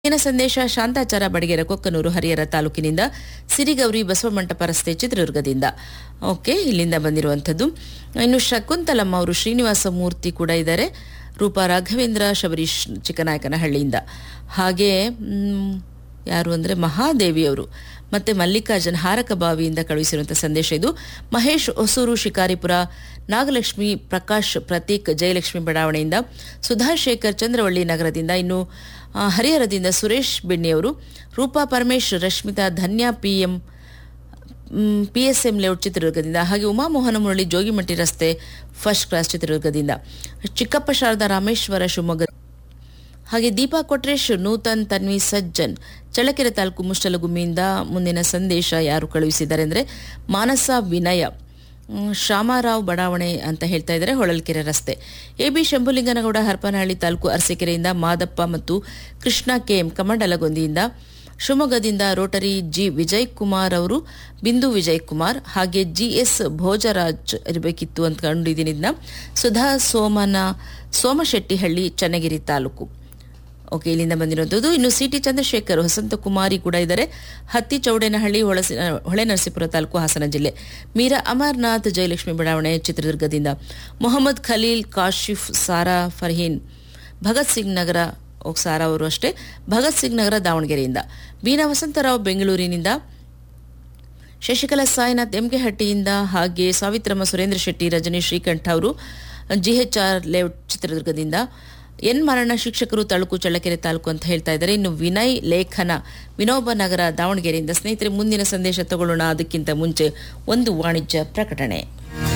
ಮುಂದಿನ ಸಂದೇಶ ಶಾಂತಾಚಾರ ಬಡಗೇರ ಕೊಕ್ಕನೂರು ಹರಿಹರ ತಾಲೂಕಿನಿಂದ ಸಿರಿಗೌರಿ ಬಸವಮಂಟಪ ರಸ್ತೆ ಚಿತ್ರದುರ್ಗದಿಂದ ಓಕೆ ಇಲ್ಲಿಂದ ಬಂದಿರುವಂಥದ್ದು ಇನ್ನು ಶಕುಂತಲಮ್ಮ ಅವರು ಶ್ರೀನಿವಾಸ ಮೂರ್ತಿ ಕೂಡ ಇದ್ದಾರೆ ರೂಪಾ ರಾಘವೇಂದ್ರ ಶಬರೀಶ್ ಚಿಕ್ಕನಾಯಕನಹಳ್ಳಿಯಿಂದ ಹಾಗೆ ಮ್, ಯಾರು ಅಂದರೆ ಮಹಾದೇವಿಯವರು ಮತ್ತು ಮಲ್ಲಿಕಾರ್ಜುನ್ ಹಾರಕಬಾವಿಯಿಂದ ಕಳುಹಿಸಿರುವಂಥ ಸಂದೇಶ ಇದು ಮಹೇಶ್ ಹೊಸೂರು ಶಿಕಾರಿಪುರ ನಾಗಲಕ್ಷ್ಮಿ ಪ್ರಕಾಶ್ ಪ್ರತೀಕ್ ಜಯಲಕ್ಷ್ಮಿ ಬಡಾವಣೆಯಿಂದ ಸುಧಾಶೇಖರ್ ಚಂದ್ರವಳ್ಳಿ ನಗರದಿಂದ ಇನ್ನು ಆ, ಹರಿಹರದಿಂದ ಸುರೇಶ್ ಬೆಣ್ಣಿಯವರು Roopa Paramesh Rashmitha Dhanya P M P S M layout ಚಿತ್ರದುರ್ಗದಿಂದ ಹಾಗೆ ಉಮಾಮೋಹನ ಮುರಳಿ ಜೋಗಿಮಟ್ಟಿ ರಸ್ತೆ ಫಸ್ಟ್ ಕ್ಲಾಸ್ ಚಿತ್ರದುರ್ಗದಿಂದ ಚಿಕ್ಕಪ್ಪ ಶಾರದಾ ರಾಮೇಶ್ವರ ಶಿವಮೊಗ್ಗ ಹಾಗೆ ದೀಪಾ ಕೊಟ್ರೇಶ್ ನೂತನ್ ತನ್ವಿ ಸಜ್ಜನ್ ಚಳ್ಳಕೆರೆ ತಾಲೂಕು ಮುಷ್ಟಲಗುಮ್ಮಿಯಿಂದ ಮುಂದಿನ ಸಂದೇಶ ಯಾರು ಕಳುಹಿಸಿದ್ದಾರೆ ಅಂದರೆ ಮಾನಸ ವಿನಯ ಮ್, ಶ್ಯಾಮಾರಾವ್ ಬಡಾವಣೆ ಅಂತ ಹೇಳ್ತಾ ಇದ್ದಾರೆ ಹೊಳಲ್ಕೆರೆ ರಸ್ತೆ ಎ ಬಿ ಶಂಭುಲಿಂಗನಗೌಡ ಹರಪನಹಳ್ಳಿ ತಾಲೂಕು ಅರಸೀಕೆರೆಯಿಂದ ಮಾದಪ್ಪ ಮತ್ತು ಕೃಷ್ಣ ಕೆಎಂ ಕಮಂಡಲಗೊಂದಿಯಿಂದ ಶಿವಮೊಗ್ಗದಿಂದ ರೋಟರಿ ಜಿ ವಿಜಯ್ ಕುಮಾರ್ ಅವರು ಬಿಂದು ವಿಜಯ್ ಕುಮಾರ್ ಹಾಗೆ ಜಿ ಎಸ್ ಭೋಜರಾಜ್ ಇರಬೇಕಿತ್ತು ಅಂತ ಕಂಡಿದ್ದೀನಿ ಇದನ್ನ ಸುಧಾ ಸೋಮನ ಸೋಮಶೆಟ್ಟಿಹಳ್ಳಿ ಚನ್ನಗಿರಿ ತಾಲೂಕು ಓಕೆ ಇಲ್ಲಿಂದ ಬಂದಿರುವಂಥದ್ದು ಇನ್ನು ಸಿ ಟಿ ಚಂದ್ರಶೇಖರ್ ವಸಂತಕುಮಾರಿ ಕೂಡ ಇದ್ದಾರೆ ಹತ್ತಿ ಚೌಡೇನಹಳ್ಳಿ ಹೊಳಸಿ ಹೊಳೆ ನರಸೀಪುರ ತಾಲೂಕು ಹಾಸನ ಜಿಲ್ಲೆ ಮೀರಾ ಅಮರ್ನಾಥ್ ಜಯಲಕ್ಷ್ಮಿ ಬಡಾವಣೆ ಚಿತ್ರದುರ್ಗದಿಂದ ಮೊಹಮ್ಮದ್ ಖಲೀಲ್ ಕಾಶಿಫ್ ಸಾರಾ ಫರ್ಹೀನ್ ಭಗತ್ ಸಿಂಗ್ ನಗರ ಓ, ಸಾರಾ ಅವರು ಅಷ್ಟೇ ಭಗತ್ ಸಿಂಗ್ ನಗರ ದಾವಣಗೆರೆಯಿಂದ ಬೀನಾ ವಸಂತರಾವ್ ಬೆಂಗಳೂರಿನಿಂದ ಶಶಿಕಲಾ ಸಾಯಿನಾಥ್ ಎಂಕೆಹಟ್ಟಿಯಿಂದ ಹಾಗೆ ಸಾವಿತ್ರಮ್ಮ ಸುರೇಂದ್ರ ಶೆಟ್ಟಿ ರಜನಿ ಶ್ರೀಕಂಠ ಅವರು ಜಿಎಚ್ಆರ್ ಲೇಔಟ್ ಚಿತ್ರದುರ್ಗದಿಂದ ಎನ್ ಮರಣ ಶಿಕ್ಷಕರು ತಳುಕು ಚಳ್ಳಕೆರೆ ತಾಲೂಕು ಅಂತ ಹೇಳ್ತಾ ಇದ್ದಾರೆ ಇನ್ನು ವಿನಯ್ ಲೇಖನ ವಿನೋಬ ನಗರ ದಾವಣಗೆರೆಯಿಂದ ಸ್ನೇಹಿತರೆ ಮುಂದಿನ ಸಂದೇಶ ತಗೊಳ್ಳೋಣ ಅದಕ್ಕಿಂತ ಮುಂಚೆ ಒಂದು ವಾಣಿಜ್ಯ ಪ್ರಕಟಣೆ